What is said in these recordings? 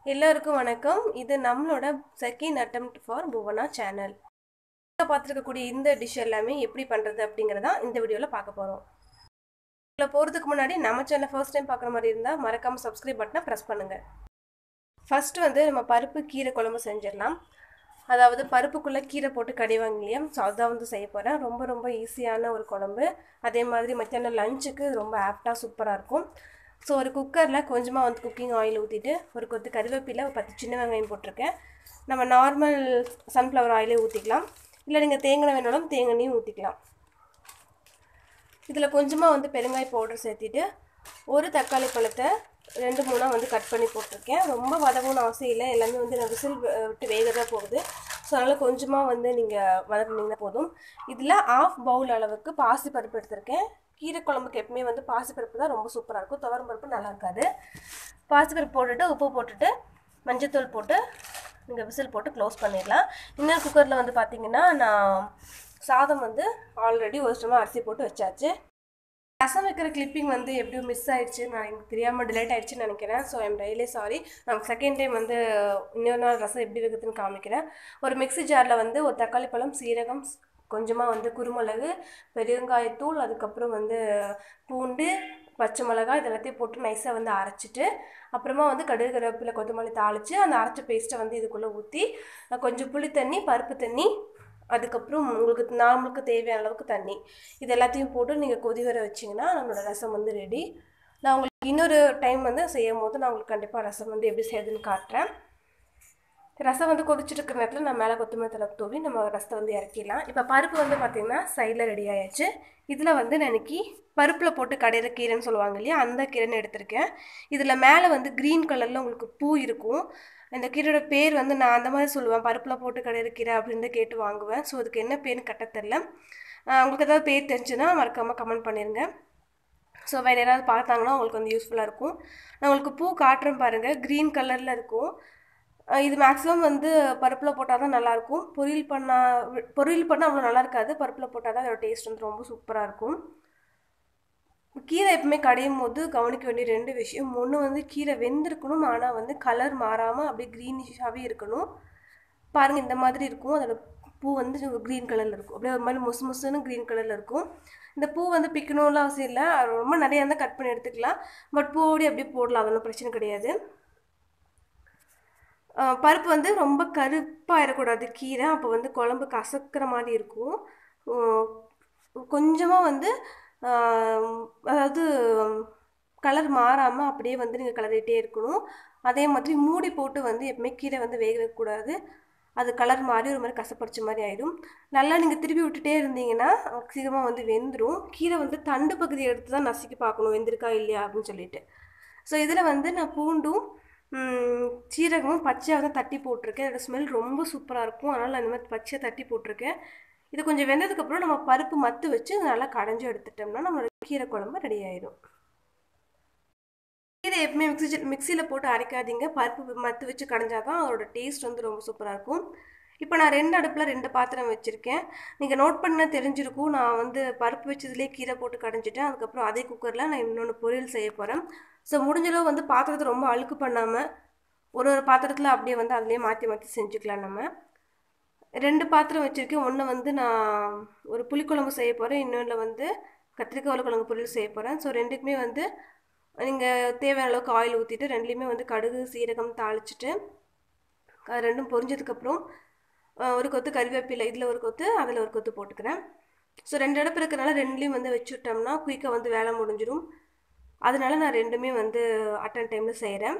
எல்லோருக்கும் வணக்கம் இது நம்மளோட second attempt for Bhuvana channel பார்த்துருக்கக்கூடிய இந்த டிஷ் எல்லாமே எப்படி பண்ணுறது அப்படிங்கிறதா இந்த வீடியோவில் பார்க்க போகிறோம் இதில் போகிறதுக்கு முன்னாடி நம்ம சேனல் ஃபர்ஸ்ட் டைம் பார்க்குற மாதிரி இருந்தால் மறக்காமல் சப்ஸ்கிரைப் பட்டனை ப்ரெஸ் பண்ணுங்கள் ஃபஸ்ட்டு வந்து நம்ம பருப்பு கீரை குழம்பு செஞ்சிடலாம் அதாவது பருப்புக்குள்ளே கீரை போட்டு கடிவாங்க இல்லையா ஸோ அதுதான் வந்து செய்ய போகிறேன் ரொம்ப ரொம்ப ஈஸியான ஒரு குழம்பு அதே மாதிரி மத்தியானம் லஞ்சுக்கு ரொம்ப ஆப்டாக சூப்பராக இருக்கும் ஸோ ஒரு குக்கரில் கொஞ்சமாக வந்து குக்கிங் ஆயில் ஊற்றிட்டு ஒரு கொத்து கருவேப்பிலை ஒரு பத்து சின்ன வெங்காயம் போட்டிருக்கேன் நம்ம நார்மல் சன்ஃப்ளவர் ஆயிலே ஊற்றிக்கலாம் இல்லை நீங்கள் தேங்காய் வேணாலும் தேங்காயும் ஊற்றிக்கலாம் இதில் கொஞ்சமாக வந்து பெருங்காய பவுடர் சேர்த்திட்டு ஒரு தக்காளி பழத்தை ரெண்டு மூணாக வந்து கட் பண்ணி போட்டிருக்கேன் ரொம்ப வதங்கணும்னு அவசியம் இல்லை எல்லாமே வந்து நான் விசில் விட்டு வேக தான் போகுது ஸோ அதனால் கொஞ்சமாக வந்து நீங்கள் வதக்குனீங்கன்னா போதும் இதில் ஆஃப் பவுல் அளவுக்கு பாசி பருப்பு எடுத்திருக்கேன் கீரை குழம்புக்கு எப்பவுமே வந்து பாசிப்பருப்பு தான் ரொம்ப சூப்பராக இருக்கும் துவரம் பருப்பு நல்லா இருக்காது பாசிப்பருப்பு போட்டுட்டு உப்பு போட்டுட்டு மஞ்சத்தூள் போட்டு நீங்கள் விசில் போட்டு க்ளோஸ் பண்ணிடலாம் இன்னொரு குக்கரில் வந்து பார்த்தீங்கன்னா நான் சாதம் வந்து ஆல்ரெடி ஒரு ஸ்டமாக அரிசி போட்டு வச்சாச்சு ரசம் வைக்கிற கிளிப்பிங் வந்து எப்படியோ மிஸ் ஆயிடுச்சு நான் எனக்கு தெரியாமல் டிலேட் ஆயிடுச்சுன்னு நினைக்கிறேன் ஸோ ஐம் ரியலி சாரி நான் செகண்ட் டைம் வந்து இன்னொரு நாள் ரசம் எப்படி வைக்கிறதுன்னு காமிக்கிறேன் ஒரு மிக்ஸி ஜாரில் வந்து ஒரு தக்காளி பழம் சீரகம் கொஞ்சமாக வந்து குருமிளகு பெருங்காயத்தூள் அதுக்கப்புறம் வந்து பூண்டு பச்சை மிளகாய் இது எல்லாத்தையும் போட்டு நைஸாக வந்து அரைச்சிட்டு அப்புறமா வந்து கடுகு கருவேப்பிலை கொத்தமல்லி தாளித்து அந்த அரைச்ச பேஸ்ட்டை வந்து இதுக்குள்ளே ஊற்றி கொஞ்சம் புளி தண்ணி பருப்பு தண்ணி அதுக்கப்புறம் உங்களுக்கு நார்மலுக்கு தேவையான அளவுக்கு தண்ணி இது எல்லாத்தையும் போட்டு நீங்கள் கொதி வர வச்சிங்கன்னா நம்மளோட ரசம் வந்து ரெடி நான் உங்களுக்கு இன்னொரு டைம் வந்து செய்யும் போது நான் உங்களுக்கு கண்டிப்பாக ரசம் வந்து எப்படி செய்யுதுன்னு காட்டுறேன் ரசம் வந்து கொதிச்சுட்டு இருக்கிற நேரத்தில் நான் மேலே கொத்தமல்லி தலை தூவி நம்ம ரசத்தை வந்து இறக்கிடலாம் இப்போ பருப்பு வந்து பார்த்திங்கன்னா சைடில் ரெடி ஆயாச்சு இதில் வந்து நான் இன்னைக்கு பருப்பில் போட்டு கடையிற கீரைன்னு சொல்லுவாங்க இல்லையா அந்த கீரைன்னு எடுத்திருக்கேன் இதில் மேலே வந்து க்ரீன் கலரில் உங்களுக்கு பூ இருக்கும் இந்த கீரையோட பேர் வந்து நான் அந்த மாதிரி சொல்லுவேன் பருப்பில் போட்டு கடையிற கீரை அப்படின்னு கேட்டு வாங்குவேன் ஸோ அதுக்கு என்ன பேர்னு கட்ட தெரில உங்களுக்கு ஏதாவது பேர் தெரிஞ்சுன்னா மறக்காமல் கமெண்ட் பண்ணிடுங்க ஸோ வேறு யாராவது பார்த்தாங்கன்னா உங்களுக்கு வந்து யூஸ்ஃபுல்லாக இருக்கும் நான் உங்களுக்கு பூ காட்டுறேன் பாருங்கள் க்ரீன் கலரில் இருக்கும் இது மேக்ஸிமம் வந்து பருப்பில் போட்டால் தான் நல்லாயிருக்கும் பொரியல் பண்ணால் பொரியல் பண்ணால் அவ்வளோ நல்லா இருக்காது பருப்பில் போட்டால் தான் அதோட டேஸ்ட் வந்து ரொம்ப சூப்பராக இருக்கும் கீரை எப்பவுமே கடையும் போது கவனிக்க வேண்டிய ரெண்டு விஷயம் ஒன்று வந்து கீரை வெந்திருக்கணும் ஆனால் வந்து கலர் மாறாமல் அப்படியே க்ரீனிஷாகவே இருக்கணும் பாருங்கள் இந்த மாதிரி இருக்கும் அதோட பூ வந்து க்ரீன் கலரில் இருக்கும் அப்படியே ஒரு மாதிரி மொசு மொசுன்னு க்ரீன் கலரில் இருக்கும் இந்த பூ வந்து பிக்கணும்லாம் அவசியம் இல்லை ரொம்ப நிறையா இருந்தால் கட் பண்ணி எடுத்துக்கலாம் பட் பூவோடி அப்படியே போடலாம் அதெல்லாம் பிரச்சனை கிடையாது பருப்பு வந்து ரொம்ப கருப்பாக இருக்கக்கூடாது கீரை அப்போ வந்து குழம்பு கசக்கிற மாதிரி இருக்கும் கொஞ்சமாக வந்து அதாவது கலர் மாறாமல் அப்படியே வந்து நீங்கள் கலரிட்டே இருக்கணும் அதே மாதிரி மூடி போட்டு வந்து எப்பவுமே கீரை வந்து வேக வைக்கக்கூடாது அது கலர் மாறி ஒரு மாதிரி கசப்படிச்ச மாதிரி ஆகிடும் நல்லா நீங்கள் திருப்பி விட்டுட்டே இருந்தீங்கன்னா சீக்கிரமாக வந்து வெந்துடும் கீரை வந்து தண்டு பகுதி எடுத்து தான் நசுக்கி பார்க்கணும் வெந்திருக்கா இல்லையா அப்படின்னு சொல்லிட்டு ஸோ இதில் வந்து நான் பூண்டும் சீரகமும் பச்சையாக வந்து தட்டி போட்டிருக்கேன் அதோட ஸ்மெல் ரொம்ப சூப்பராக இருக்கும் அதனால் அந்த மாதிரி பச்சையாக தட்டி போட்டிருக்கேன் இது கொஞ்சம் வெந்ததுக்கப்புறம் நம்ம பருப்பு மத்து வச்சு நல்லா கடைஞ்சி எடுத்துட்டோம்னா நம்மளோட கீரை குழம்பு ரெடி ஆயிடும் கீரை எப்பவுமே மிக்சி மிக்சியில் போட்டு அரைக்காதீங்க பருப்பு மத்து வச்சு கடைஞ்சால் தான் அதோட டேஸ்ட் வந்து ரொம்ப சூப்பராக இருக்கும் இப்போ நான் ரெண்டு அடுப்பில் ரெண்டு பாத்திரம் வச்சுருக்கேன் நீங்கள் நோட் பண்ண தெரிஞ்சிருக்கும் நான் வந்து பருப்பு வச்சதுலேயே கீரை போட்டு கடைஞ்சிட்டேன் அதுக்கப்புறம் அதே குக்கரில் நான் இன்னொன்று பொரியல் செய்ய போகிறேன் ஸோ முடிஞ்சளவு வந்து பாத்திரத்தை ரொம்ப அழுக்கு பண்ணாமல் ஒரு ஒரு பாத்திரத்தில் அப்படியே வந்து அதிலே மாற்றி மாற்றி செஞ்சுக்கலாம் நம்ம ரெண்டு பாத்திரம் வச்சுருக்கேன் ஒன்று வந்து நான் ஒரு புளிக்குழம்பு செய்ய போகிறேன் இன்னொன்றில் வந்து கத்திரிக்காய் உருளைக்கிழங்கு பொரியல் செய்ய போகிறேன் ஸோ ரெண்டுக்குமே வந்து நீங்கள் தேவையான அளவுக்கு ஆயில் ஊற்றிட்டு ரெண்டுலேயுமே வந்து கடுகு சீரகம் தாளிச்சிட்டு அது ரெண்டும் பொரிஞ்சதுக்கப்புறம் ஒரு கொத்து கறிவேப்பிலை இதில் ஒரு கொத்து அதில் ஒரு கொத்து போட்டுக்கிறேன் ஸோ ரெண்டு அடுப்பு இருக்கிறனால ரெண்டுலேயும் வந்து வச்சுட்டோம்னா குயிக்காக வந்து வேலை முடிஞ்சிடும் அதனால நான் ரெண்டுமே வந்து அட்டன் டைமில் செய்கிறேன்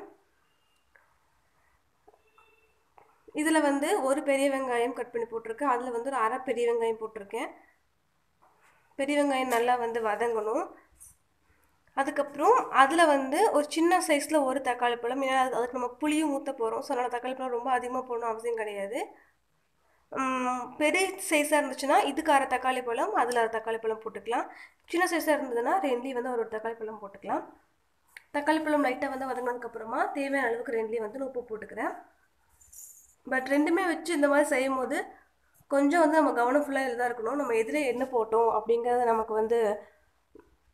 இதில் வந்து ஒரு பெரிய வெங்காயம் கட் பண்ணி போட்டிருக்கேன் அதில் வந்து ஒரு அரை பெரிய வெங்காயம் போட்டிருக்கேன் பெரிய வெங்காயம் நல்லா வந்து வதங்கணும் அதுக்கப்புறம் அதில் வந்து ஒரு சின்ன சைஸில் ஒரு தக்காளி பழம் ஏன்னா அதுக்கு நம்ம புளியும் ஊற்ற போகிறோம் ஸோ அதனால் தக்காளி பழம் ரொம்ப அதிகமாக போடணும் அவசியம் கிடையாது பெரிய சைஸாக இருந்துச்சுன்னா இதுக்கு அரை தக்காளி பழம் அதில் அரை தக்காளி பழம் போட்டுக்கலாம் சின்ன சைஸாக இருந்ததுன்னா ரெண்டுலேயும் வந்து ஒரு தக்காளி பழம் போட்டுக்கலாம் தக்காளி பழம் லைட்டாக வந்து வதங்கினதுக்கப்புறமா தேவையான அளவுக்கு ரெண்டுலேயும் வந்து உப்பு போட்டுக்கிறேன் பட் ரெண்டுமே வச்சு இந்த மாதிரி செய்யும் போது கொஞ்சம் வந்து நம்ம கவனம் ஃபுல்லாக இதில் தான் இருக்கணும் நம்ம எதில் என்ன போட்டோம் அப்படிங்கிறத நமக்கு வந்து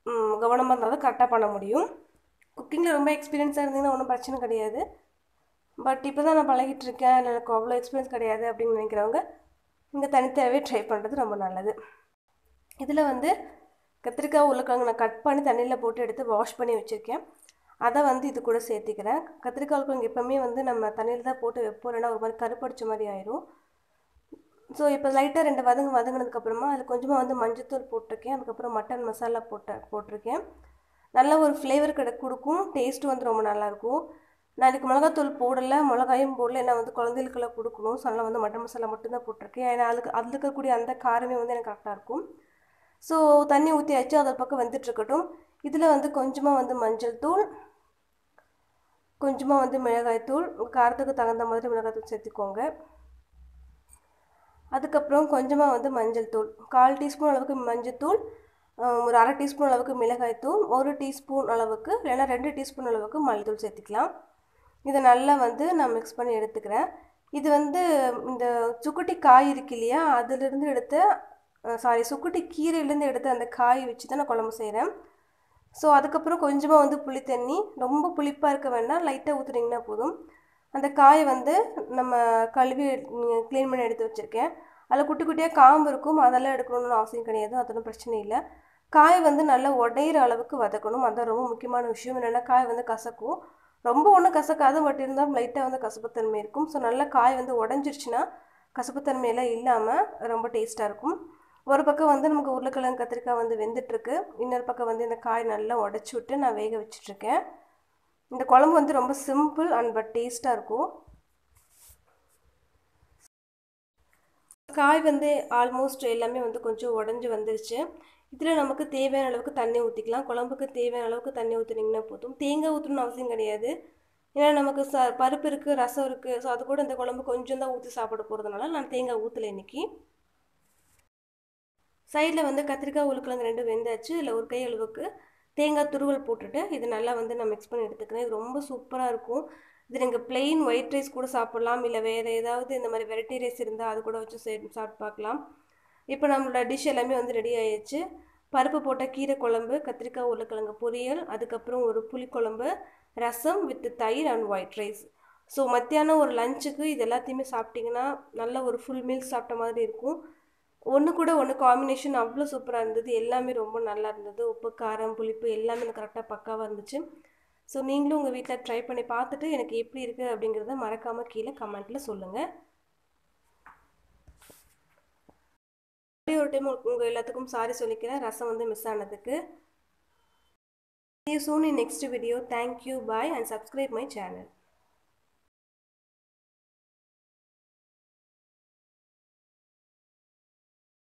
கவனமாக இருந்தால் தான் கரெக்டாக பண்ண முடியும் குக்கிங்கில் ரொம்ப எக்ஸ்பீரியன்ஸாக இருந்தீங்கன்னா ஒன்றும் பிரச்சனை கிடையாது பட் இப்போ தான் நான் பழகிட்டு இருக்கேன் எனக்கு அவ்வளோ எக்ஸ்பீரியன்ஸ் கிடையாது அப்படின்னு நினைக்கிறவங்க இங்கே தனித்தனியாகவே ட்ரை பண்ணுறது ரொம்ப நல்லது இதில் வந்து கத்திரிக்காய் உருளைக்கிழங்கு நான் கட் பண்ணி தண்ணியில் போட்டு எடுத்து வாஷ் பண்ணி வச்சுருக்கேன் அதை வந்து இது கூட சேர்த்திக்கிறேன் கத்திரிக்காய் உருளைக்கிழங்கு எப்போவுமே வந்து நம்ம தண்ணியில் தான் போட்டு வைப்போம் இல்லைன்னா ஒரு மாதிரி கருப்படிச்ச மாதிரி ஆயிரும் ஸோ இப்போ லைட்டாக ரெண்டு வதங்க வதங்கினதுக்கப்புறமா அதில் கொஞ்சமாக வந்து மஞ்சத்தூள் போட்டிருக்கேன் அதுக்கப்புறம் மட்டன் மசாலா போட்ட போட்டிருக்கேன் நல்ல ஒரு ஃப்ளேவர் கிட கொடுக்கும் டேஸ்ட்டு வந்து ரொம்ப நல்லாயிருக்கும் நான் இதுக்கு மிளகாத்தூள் போடலை மிளகாயும் போடல ஏன்னா வந்து குழந்தைகளுக்கெல்லாம் கொடுக்கணும் ஸோ அதனால் வந்து மட்டன் மசாலா மட்டும்தான் போட்டிருக்கேன் ஏன்னா அதுக்கு அதில் இருக்கக்கூடிய அந்த காரமே வந்து எனக்கு கரெக்டாக இருக்கும் ஸோ தண்ணி ஊற்றியாச்சு அதில் பக்கம் வந்துட்டுருக்கட்டும் இதில் வந்து கொஞ்சமாக வந்து மஞ்சள் தூள் கொஞ்சமாக வந்து மிளகாய் தூள் காரத்துக்கு தகுந்த மாதிரி மிளகாய் தூள் சேர்த்துக்கோங்க அதுக்கப்புறம் கொஞ்சமாக வந்து மஞ்சள் தூள் கால் டீஸ்பூன் அளவுக்கு மஞ்சள் தூள் ஒரு அரை டீஸ்பூன் அளவுக்கு மிளகாய் தூள் ஒரு டீஸ்பூன் அளவுக்கு இல்லைன்னா ரெண்டு டீஸ்பூன் அளவுக்கு மல்லித்தூள் சேர்த்துக்கலாம் இதை நல்லா வந்து நான் மிக்ஸ் பண்ணி எடுத்துக்கிறேன் இது வந்து இந்த சுக்குட்டி காய் இருக்கு இல்லையா அதிலிருந்து எடுத்த சாரி சுக்குட்டி கீரையிலேருந்து எடுத்த அந்த காய் வச்சு தான் நான் குழம்பு செய்கிறேன் ஸோ அதுக்கப்புறம் கொஞ்சமாக வந்து புளி தண்ணி ரொம்ப புளிப்பாக இருக்க வேண்டாம் லைட்டாக ஊற்றுனீங்கன்னா போதும் அந்த காய் வந்து நம்ம கழுவி க்ளீன் பண்ணி எடுத்து வச்சுருக்கேன் அதில் குட்டி குட்டியாக காம்பு இருக்கும் அதெல்லாம் எடுக்கணும்னு அவசியம் கிடையாது அதெல்லாம் பிரச்சனை இல்லை காய் வந்து நல்லா உடையிற அளவுக்கு வதக்கணும் அதுதான் ரொம்ப முக்கியமான விஷயம் என்னென்னா காய் வந்து கசக்கும் ரொம்ப ஒன்றும் கசக்காது பட் இருந்தாலும் லைட்டாக வந்து கசப்புத்தன்மை இருக்கும் ஸோ நல்லா காய் வந்து உடஞ்சிருச்சுன்னா கசப்புத்தன்மையெல்லாம் இல்லாமல் ரொம்ப டேஸ்ட்டாக இருக்கும் ஒரு பக்கம் வந்து நமக்கு உருளைக்கிழங்கு கத்திரிக்காய் வந்து வெந்துட்டுருக்கு இன்னொரு பக்கம் வந்து இந்த காய் நல்லா உடச்சி விட்டு நான் வேக வச்சிட்ருக்கேன் இந்த குழம்பு வந்து ரொம்ப சிம்பிள் அண்ட் பட் டேஸ்ட்டாக இருக்கும் காய் வந்து ஆல்மோஸ்ட் எல்லாமே வந்து கொஞ்சம் உடஞ்சி வந்துருச்சு இதில் நமக்கு தேவையான அளவுக்கு தண்ணி ஊற்றிக்கலாம் குழம்புக்கு தேவையான அளவுக்கு தண்ணி ஊற்றினீங்கன்னா போதும் தேங்காய் ஊற்றணும்னு அவசியம் கிடையாது ஏன்னா நமக்கு ச பருப்பு இருக்குது ரசம் இருக்குது ஸோ அது கூட இந்த குழம்பு கொஞ்சம் தான் ஊற்றி சாப்பிட போகிறதுனால நான் தேங்காய் ஊற்றலை இன்றைக்கி சைடில் வந்து கத்திரிக்காய் உருளைக்கிழங்கு ரெண்டும் வெந்தாச்சு இல்லை ஒரு கை அளவுக்கு தேங்காய் துருவல் போட்டுட்டு இது நல்லா வந்து நான் மிக்ஸ் பண்ணி எடுத்துக்கிறேன் இது ரொம்ப சூப்பராக இருக்கும் இது நீங்கள் பிளெயின் ஒயிட் ரைஸ் கூட சாப்பிட்லாம் இல்லை வேறு ஏதாவது இந்த மாதிரி வெரைட்டி ரைஸ் இருந்தால் அது கூட வச்சு சே சாப்பிட்டு பார்க்கலாம் இப்போ நம்மளோட டிஷ் எல்லாமே வந்து ரெடி ஆயிடுச்சு பருப்பு போட்ட கீரை குழம்பு கத்திரிக்காய் உருளைக்கிழங்கு பொரியல் அதுக்கப்புறம் ஒரு புளிக்குழம்பு ரசம் வித் தயிர் அண்ட் ஒயிட் ரைஸ் ஸோ மத்தியானம் ஒரு லஞ்சுக்கு இது எல்லாத்தையுமே சாப்பிட்டிங்கன்னா நல்ல ஒரு ஃபுல் மீல்ஸ் சாப்பிட்ட மாதிரி இருக்கும் ஒன்று கூட ஒன்று காம்பினேஷன் அவ்வளோ சூப்பராக இருந்தது எல்லாமே ரொம்ப நல்லா இருந்தது உப்பு காரம் புளிப்பு எல்லாமே கரெக்டாக பக்காவாக இருந்துச்சு ஸோ நீங்களும் உங்கள் வீட்டில் ட்ரை பண்ணி பார்த்துட்டு எனக்கு எப்படி இருக்குது அப்படிங்கிறத மறக்காமல் கீழே கமெண்ட்டில் சொல்லுங்கள் ஒரு டைம் உங்கள் எல்லாத்துக்கும் சாரி சொல்லிக்கிறேன் ரசம் வந்து மிஸ் ஆனதுக்கு See you soon in next video. Thank you. Bye and subscribe my channel.